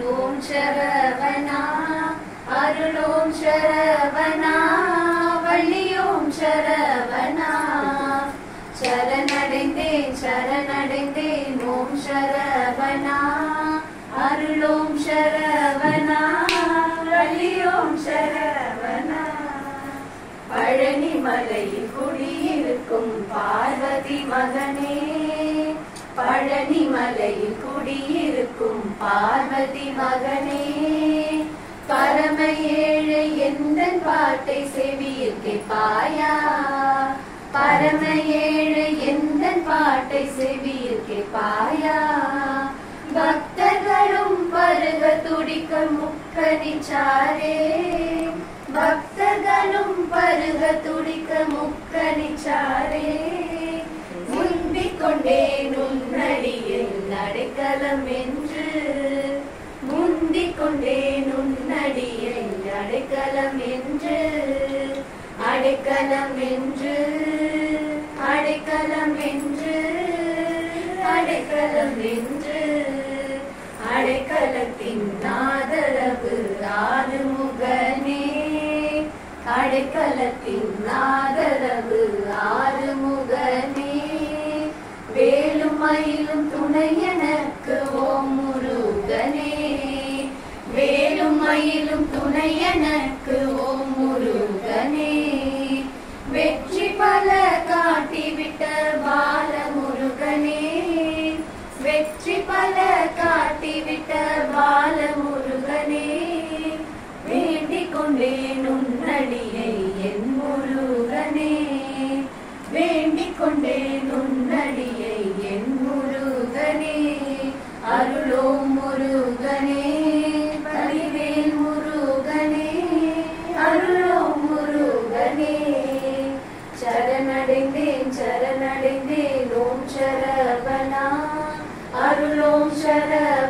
ஓம் சரவணா அருளோம் சரவணா வள்ளியோம் சரவணா சரணடைந்தேன் சரணடைந்தேன் ஓம் சரவணா அருளோம் சரவணா வள்ளியோம் சரவணா பழனி மலையில் குடியிருக்கும் பார்வதி மகனே பழனி மலையில் குடியிருக்கும் பார்வதி மகனே பரம ஏழை எந்த பாட்டை செவியில் கேட்பாயா பரம ஏழை எந்த பாட்டை செவியில் கேட்பாயா பக்தர்களும் பருக துடிக்க முக்கனிச்சாரே பக்தர்களும் பருக துடிக்க முக்கனிச்சாரே முந்திக் கொண்டேன் உன்னடியில் அடைக்கலம் என்று முந்திக் கொண்டேன் உன்னடியில் அடைக்கலம் என்று அடைக்கலம் என்று அடைக்கலம் என்று அடைக்கலம் என்று அடைக்கலத்தின் ஆதரவு ஆறுமுகனே அடைக்கலத்தின் ஆதரவு ஆறுமுகனே வேலும் மயிலும் துணை எனக்கு ஓம் முருகனே வேலும் மயிலும் துணை எனக்கு ஓம் முருகனே வெற்றி பல காட்டிவிட்ட பாலமுருகனே வெற்றி பல காட்டிவிட்ட பாலமுருகனே வேண்டிக் கொண்டேன் உன்னடியை என் முருகனே வேண்டிக் கொண்டேன் உன்னடியை என் முருகனே அருளோம் முருகனே பரிவேல் முருகனே அருளோம் முருகனே சரணடைந்தேன் சரணடைந்தேன் ஓம் சரவணா அருளோம் சரவணா